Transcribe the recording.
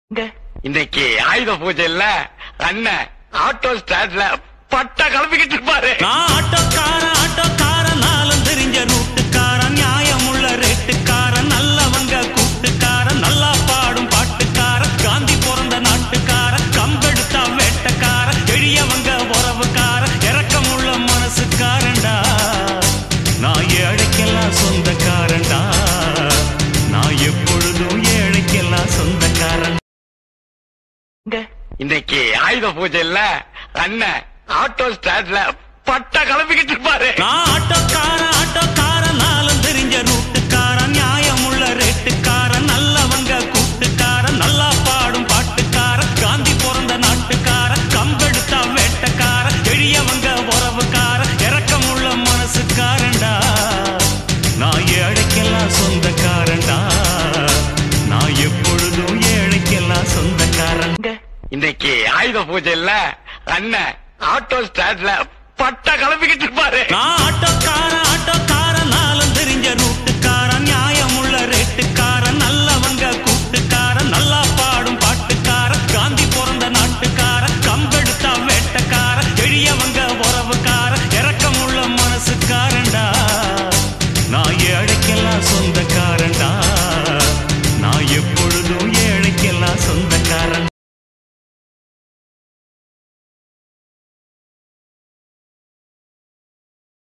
இன்னைக்கு ஆயுத பூஜை இல்ல அண்ணன் ஆட்டோ ஸ்டாண்ட்ல பட்டா கிளம்பிக்கிட்டு இருப்பாரு நான் ஆட்டோக்காரன் ஆட்டோக்காரன் நாளும் தெரிஞ்ச ரூட்டுக்காரன் நியாயமுள்ள ரேட்டுக்காரன் நல்லவங்க கூட்டுக்காரன் நல்லா பாடும் பாட்டுக்காரன் காந்தி பிறந்த நாட்டுக்காரன் கம்பெடுத்தா வேட்டக்காரன் எளியவங்க உறவுக்காரன் இறக்கமுள்ள மனசுக்காரன்டா நான் ஏழைக்கெல்லாம் சொந்தக்காரன்டா நான் எப்பொழுதும் ஏழைக்கெல்லாம் சொந்தக்காரன் இன்னைக்கு ஆயுத பூஜை இல்ல அண்ணன் ஆட்டோ ஸ்டாண்ட்ல பட்டா கிளம்பிக்கிட்டு இருப்பாரு நான் ஆட்டோக்காரன் ஆட்டோக்காரன் நாளும் தெரிஞ்ச ரூட்டுக்காரன் நியாயமுள்ள ரேட்டுக்காரன் நல்லவங்க கூட்டுக்காரன் நல்லா பாடும் பாட்டுக்காரன் காந்தி பிறந்த நாட்டுக்காரன் கம்பெடுத்தா வேட்டக்காரன் எளியவங்க உறவுக்காரன் இறக்கமுள்ள மனசுக்காரன்டா நான் ஏழைக்கெல்லாம் சொந்தக்காரன்டா நான் எப்பொழுதும் ஏழைக்கெல்லாம் சொந்தக்காரன் இன்னைக்கு ஆயுத பூஜை இல்ல அண்ணன் ஆட்டோ ஸ்டாண்ட்ல பட்டா கிளம்பிக்கிட்டு இருப்பாரு நான் ஆட்டோக்காரன் ஆட்டோ